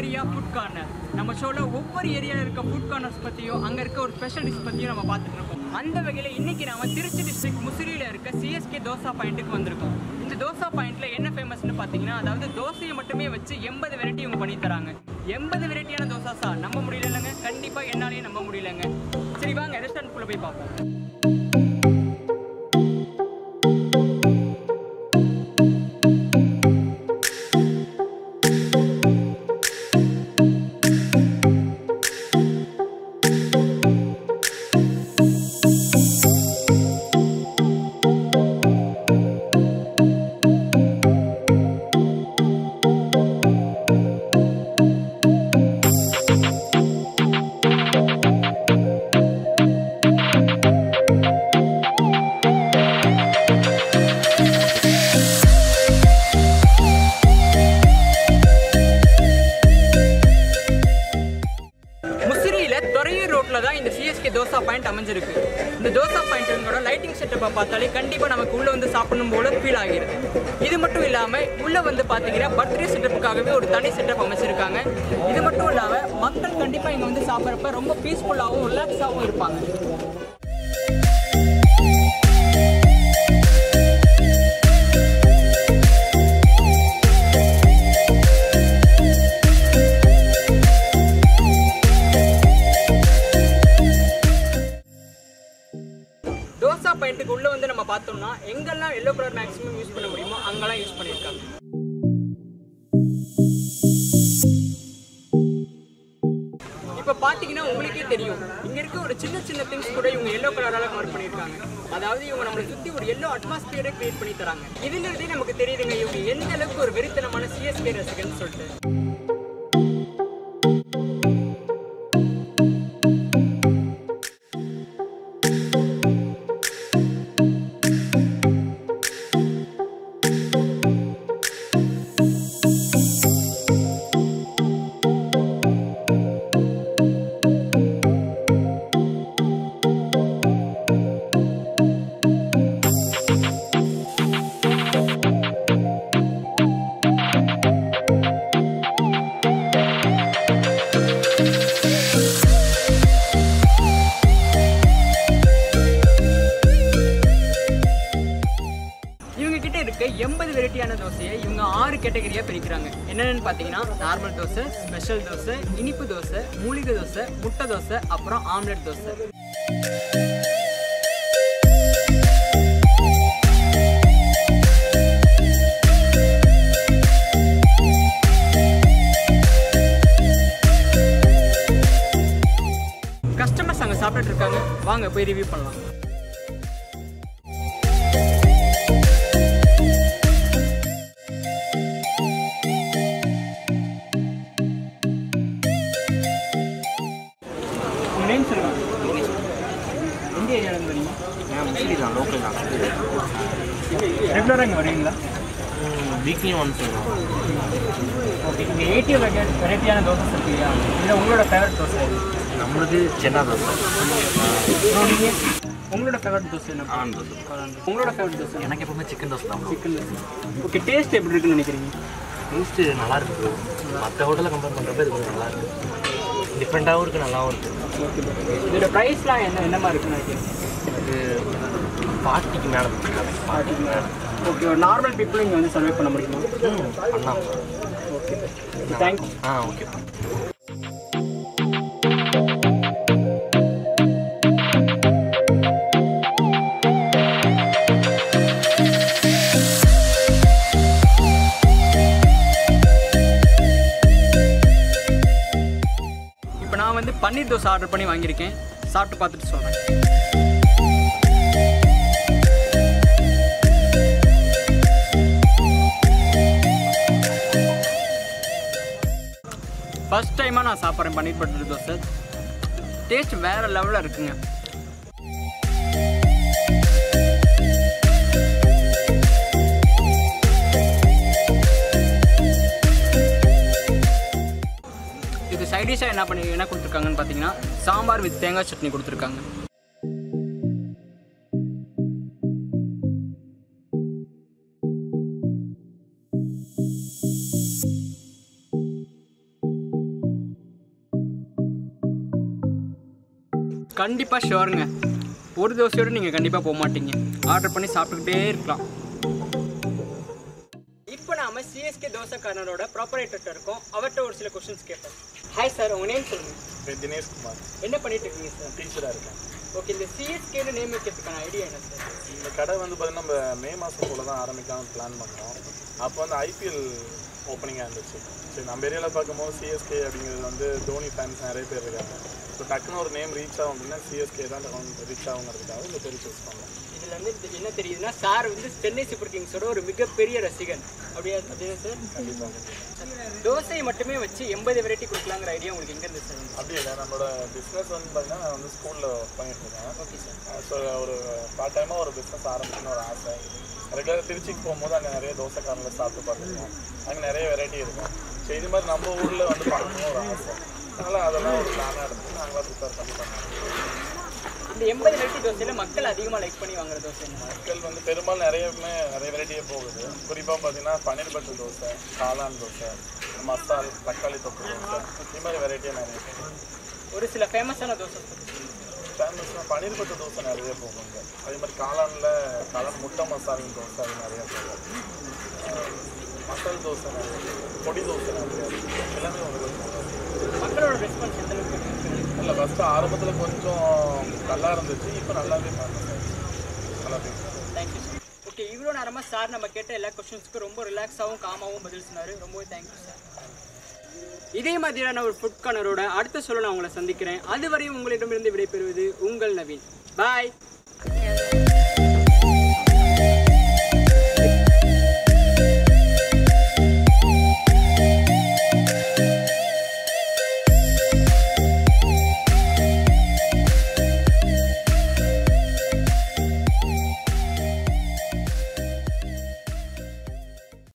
Area food corner நம்ம ஷோல ஒவ்வொரு ஏரியாவில் இருக்க ஃபுட் கார்னர்ஸ் பற்றியும் அங்கே இருக்க ஒரு ஸ்பெஷல் டிஷ் பற்றியும் நம்ம பார்த்துட்டு இருக்கோம் அந்த வகையில் இன்னைக்கு நாம திருச்சி டிஸ்ட்ரிக்ட் முசிறியில் இருக்க சிஎஸ்கே தோசா பாயிண்ட்டுக்கு வந்திருக்கோம் இந்த தோசா பாயிண்ட்ல என்ன ஃபேமஸ்னு பார்த்தீங்கன்னா அதாவது தோசையை மட்டுமே வச்சு எண்பது வெரைட்டி இவங்க பண்ணி தராங்க எண்பது வெரைட்டியான தோசாஸா நம்ப முடியலங்க கண்டிப்பாக என்னாலேயே நம்ப முடியலங்க சரி வாங்க ரெஸ்டாரண்ட்குள்ளே போய் பார்ப்போம் முசிறியில துறையூர் ரோட்ல தான் இந்த சிஎஸ்கே தோசா பாயிண்ட் அமைஞ்சிருக்கு இந்த தோசா பாயிண்ட்டோட லைட்டிங் செட்டப்பை பார்த்தாலே கண்டிப்பா நமக்கு உள்ள வந்து சாப்பிடணும் போல ஃபீல் ஆகிருது இது மட்டும் இல்லாம உள்ள வந்து பாத்தீங்கன்னா பர்த்டே செட்டப்புக்காகவே ஒரு தனி செட்டப் அமைச்சிருக்காங்க இது மட்டும் இல்லாம மக்கள் கண்டிப்பா இங்க வந்து சாப்பிட்றப்ப ரொம்ப பீஸ்ஃபுல்லாகவும் ரிலாக்ஸாகவும் இருப்பாங்க தோசா பாயிண்ட்டுக்கு உள்ள வந்து நம்ம பார்த்தோம்னா எங்கெல்லாம் எல்லோ கலர் மேக்ஸிமம் யூஸ் பண்ண முடியுமோ அங்கெல்லாம் யூஸ் பண்ணியிருக்காங்க இப்போ பார்த்தீங்கன்னா உங்களுக்கே தெரியும் இங்க இருக்க ஒரு சின்ன சின்ன திங்ஸ் கூட இவங்க எல்லோ கலரால கவர் பண்ணியிருக்காங்க அதாவது இவங்க நம்மளை சுத்தி ஒரு எல்லோ அட்மாஸ்பியரை கிரியேட் பண்ணி தராங்க இதுங்கிறதே நமக்கு தெரியுதுங்க இவங்க எந்த அளவுக்கு ஒரு வெறித்தனமான சிஎஸ்கே ரசிகன்னு சொல்லிட்டு இவங்க கிட்ட இருக்க எண்பது வெரைட்டியான தோசையை இவங்க ஆறு கேட்டகரியா பிரிக்கிறாங்க என்னென்னு பார்த்தீங்கன்னா நார்மல் தோசை ஸ்பெஷல் தோசை இனிப்பு தோசை மூலிகை தோசை முட்டை தோசை அப்புறம் ஆம்லெட் தோசை கஸ்டமர்ஸ் அங்கே சாப்பிட்டுட்டு இருக்காங்க வாங்க போய் ரிவ்யூ பண்ணலாம் உங்கள் நேம் சொல்லுங்கள் எந்த ஏரியாவிலேருந்து வரீங்க ஏன் முஸ்லி தான் லோக்கல் தான் ரெகுலராக இங்கே வருவீங்களா வீக்லி ஒன்ஸ் வரும் ஓகே இங்கே எயிட்டி வெரைட்டியான தோசை இருக்குல்லையா இதில் உங்களோட ஃபேவரட் தோசை எது? நம்மளுக்கு சென்னா தோசை அப்புறம் நீங்கள் உங்களோட ஃபேவரட் தோசை என்ன ஆன் தோசை உங்களோட ஃபேவரட் தோசை எனக்கு எப்பவுமே சிக்கன் தோசை தான் சிக்கன் தோசை ஓகே டேஸ்ட் எப்படி இருக்குன்னு நினைக்கிறீங்க டேஸ்ட்டு நல்லா இருக்கு மற்ற ஹோட்டலில் கம்பேர் பண்ணுறப்ப இது கொஞ்சம் நல்லா இருக்கு டிஃப்ரெண்ட்டாகவும் இருக்குது நல்லாவும் இருக்குது ஓகே இதோட ப்ரைஸ்லாம் என்ன என்ன மாதிரி இருக்குன்னு நினைக்கிறீங்க இது பார்ட்டிக்கு மேலே பார்ட்டிக்கு மேலே ஓகே ஒரு நார்மல் பீப்புளும் இங்கே வந்து சர்வே பண்ண முடியுமா பண்ணலாம் ஓகே தேங்க்யூ ஆ ஓகே இப்போ நான் வந்து பன்னீர் தோசை ஆர்டர் பண்ணி வாங்கியிருக்கேன் சாப்பிட்டு பார்த்துட்டு சொல்கிறேன் ஃபர்ஸ்ட் டைமாக நான் சாப்பிட்றேன் பன்னீர் பட்டர் தோசை டேஸ்ட் வேறு லெவலில் இருக்குங்க இது சைடிஷாக என்ன பண்ணி என்ன கொடுத்துருக்காங்கன்னு பார்த்தீங்கன்னா சாம்பார் வித் தேங்காய் சட்னி கொடுத்துருக்காங்க கண்டிப்பாக ஷோருங்க ஒரு தோசையோடு நீங்கள் கண்டிப்பாக போக மாட்டீங்க ஆர்டர் பண்ணி சாப்பிட்டுக்கிட்டே இருக்கலாம் இப்போ நாம சிஎஸ்கே தோசை கார்னரோட ப்ராப்பரேட்டர்கிட்ட இருக்கோம் அவர்கிட்ட ஒரு சில கொஸ்டின்ஸ் கேட்போம் ஹாய் சார் உங்கள் நேம் சொல்லுங்கள் தினேஷ் குமார் என்ன பண்ணிட்டு இருக்கீங்க சார் டீச்சராக இருக்கேன் ஓகே இந்த சிஎஸ்கேன்னு நேம் வைக்கிறதுக்கான ஐடியா என்ன சார் இந்த கடை வந்து பார்த்தீங்கன்னா நம்ம மே மாதம் போல தான் ஆரம்பிக்கலாம்னு பிளான் பண்ணோம் அப்போ வந்து ஐபிஎல் ஓப்பனிங்காக இருந்துச்சு சரி நம்ம ஏரியாவில் பார்க்கும்போது சிஎஸ்கே அப்படிங்கிறது வந்து தோனி ஃபேன்ஸ் நிறைய பேர் இருக்காங்க ஸோ டக்குன்னு ஒரு நேம் ரீச் ஆகும் அப்படின்னா சிஎஸ்கே தான் ரீச் ஆகுங்கிறதுக்காக இந்த பேர் சூஸ் பண்ணோம் இதில் வந்து இது என்ன தெரியுதுன்னா சார் வந்து சென்னை சூப்பர் கிங்ஸோட ஒரு மிகப்பெரிய ரசிகன் அப்படியா அப்படியா சார் கண்டிப்பாக தோசையை மட்டுமே வச்சு எண்பது வெரைட்டி கொடுக்கலாங்கிற ஐடியா உங்களுக்கு எங்கே இருந்து சார் அப்படி இல்லை நம்மளோட பிஸ்னஸ் வந்து பார்த்தீங்கன்னா நான் வந்து ஸ்கூலில் ஒர்க் பண்ணிட்டு இருக்கேன் ஓகே சார் ஸோ ஒரு பார்ட் டைமாக ஒரு பிஸ்னஸ் ஆரம்பிக்கணும்னு ஒரு ஆசை ரெகுலராக திருச்சிக்கு போகும்போது அங்கே நிறைய தோசைக்காரில் சாப்பிட்டு பார்த்துருக்கோம் அங்கே நிறைய வெரைட்டி இருக்கும் ஸோ இது மாதிரி நம்ம ஊரில் வந்து பண்ணணும்னு ஒரு ஆசை அதனால் அதெல்லாம் ஒரு பிளானாக எடுத்து நாங்களாம் ப்ரிப்பேர் பண்ணி பண்ணோம் இந்த எண்பது வெரைட்டி தோசையில் மக்கள் அதிகமாக லைக் பண்ணி வாங்குற தோசை என்ன மக்கள் வந்து பெரும்பாலும் நிறையவுமே நிறைய வெரைட்டியே போகுது குறிப்பாக பார்த்தீங்கன்னா பன்னீர் பட்டர் தோசை காளான் தோசை மசால் தக்காளி தொக்கு தோசை இது மாதிரி வெரைட்டியாக நிறைய போகுது ஒரு சில ஃபேமஸான தோசை ஃபேமஸ்னா பன்னீர் பட்டர் தோசை நிறைய போகுங்க அதே மாதிரி காளானில் காளான் முட்டை மசால் தோசை அது நிறைய போகும் அஹ் மசால் தோசை நிறைய போகும். பொடி தோசை நிறைய இருக்கு. எல்லாமே ஒரு மக்களோட ரெஸ்பான்ஸ் எந்த அளவுக்கு இருக்கு? இல்லை ஃபஸ்ட்டு ஆரம்பத்தில் கொஞ்சம் நல்லா இருந்துச்சு இப்போ நல்லாவே ஃபேமஸ் ஆயிடுச்சு நல்லா போயிடுச்சு தேங்க்யூ சார் ஓகே இவ்வளோ நேரமாக சார் நம்ம கேட்ட எல்லா கொஸ்டின்ஸ்க்கும் ரொம்ப ரிலாக்ஸாகவும் காமாகவும் பதில் சொன்னார் ரொம்பவே தேங்க்யூ சார் இதே மாதிரியான ஒரு ஃபுட் கார்னரோட அடுத்த சொல்ல நான் உங்களை சந்திக்கிறேன் அதுவரை உங்களிடமிருந்து விடைபெறுவது உங்கள் நவீன் பாய்